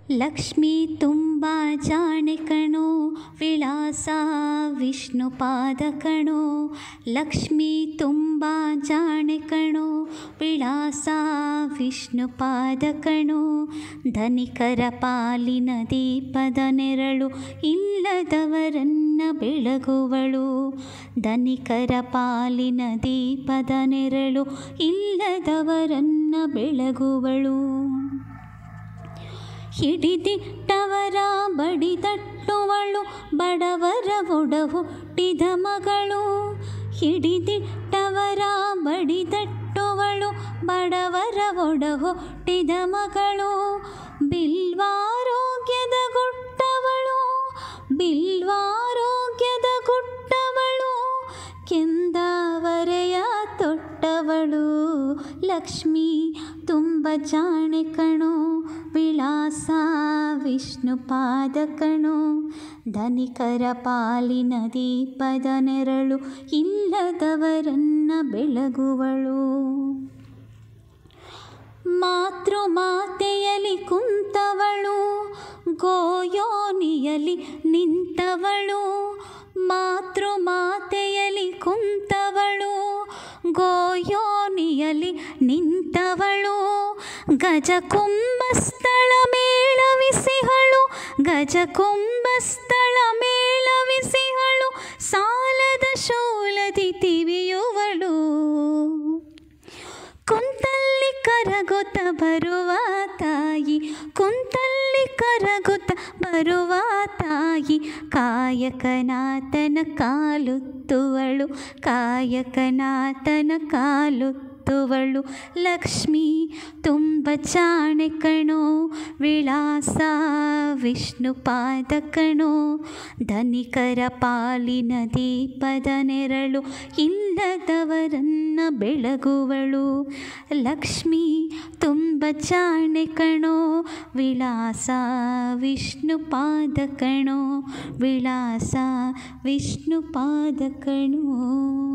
ಲಕ್ಷ್ಮಿ ತುಂಬ ಜಾಣೆ ಕಣೋ ವಿಳಾಸ ವಿಷ್ಣು ಪಾದ ಕಣೋ ಲಕ್ಷ್ಮಿ ತುಂಬ ಜಾಣೆ ಕಣೋ ವಿಳಾಸ ವಿಷ್ಣು ಪಾದ ಕಣೋ ಧನಿಕರ ಪಾಲಿನ ದೀಪದ ನೆರಳು ಇಲ್ಲದವರನ್ನ ಬೆಳಗುವಳು ಧನಿಕರ ಪಾಲಿನ ದೀಪದ ನೆರಳು ಇಲ್ಲದವರನ್ನ ಬೆಳಗುವಳು ಹಿಡಿದಿಟ್ಟವರ ಬಡಿದಟ್ಟುವಳು ಬಡವರ ಒಡ ಹುಟ್ಟಿದ ಮಗಳು ಹಿಡಿದಿಟ್ಟವರ ಬಡಿದಟ್ಟುವಳು ಬಡವರ ಒಡ ಹುಟ್ಟಿದ ಮಗಳು ಬಿಲ್ವಾರೋಗ್ಯದ ಗುಟ್ಟವಳು ಬಿಲ್ವಾರೋಗ್ಯದ ಗುಟ್ಟವಳು ಕೆಂದಾವರೆಯ ತೊಟ್ಟವಳು ಲಕ್ಷ್ಮಿ ತುಂಬ ಜಾಣೆ ಕಣೋ ವಿಳಾಸ ವಿಷ್ಣು ಪಾದ ಕಣೋ ಧನಿಕರ ಪಾಲಿನ ದೀಪದ ನೆರಳು ಇಲ್ಲದವರನ್ನ ಬೆಳಗುವಳು ಮಾತೃ ಮಾತೆಯಲಿ ಕುಂತವಳು ಗೋಯೋನಿಯಲಿ ನಿಂತವಳು ಮಾತೃ ಮಾತೆಯಲಿ ಕುಂತವಳು ಗೋಯೋನಿಯಲಿ ನಿಂತವಳು ಗಜ ಕುಂಭಸ್ಥಳ ಮೇಳವಿಸಿಹಳು ಗಜ ಕುಂಭಸ್ಥಳ ಮೇಳವಿಸಿಹಳು ಸಾಲದ ಶೂಲದಿ ತಿವಿಯುವಳು ಕುಂತಲ್ಲಿ ಕರಗುತ್ತ ಬರುವ ತಾಯಿ ಕುಂತಲ್ಲಿ ಕರಗುತ್ತ ಬರುವ ತಾಯಿ ಕಾಯಕನಾಥನ ಕಾಲುತ್ತುವಳು ಕಾಯಕನಾಥನ ಕಾಲುತ್ತುವಳು ಲಕ್ಷ್ಮಿ ತುಂಬ ಜಾಣೆ ಕಣೋ ವಿಳಾಸ ವಿಷ್ಣು ಪಾದ ಕಣೋ ಧನಿಕರ ಪಾಲಿನ ದೀಪದ ನೆರಳು ಇಲ್ಲದವರನ್ನ ಬೆಳಗುವಳು ಲಕ್ಷ್ಮಿ ತುಂಬ ಜಾಣೆ ಕಣೋ ವಿಳಾಸ ವಿಷ್ಣು ಪಾದ ಕಣೋ ವಿಳಾಸ ವಿಷ್ಣು ಪಾದ ಕಣೋ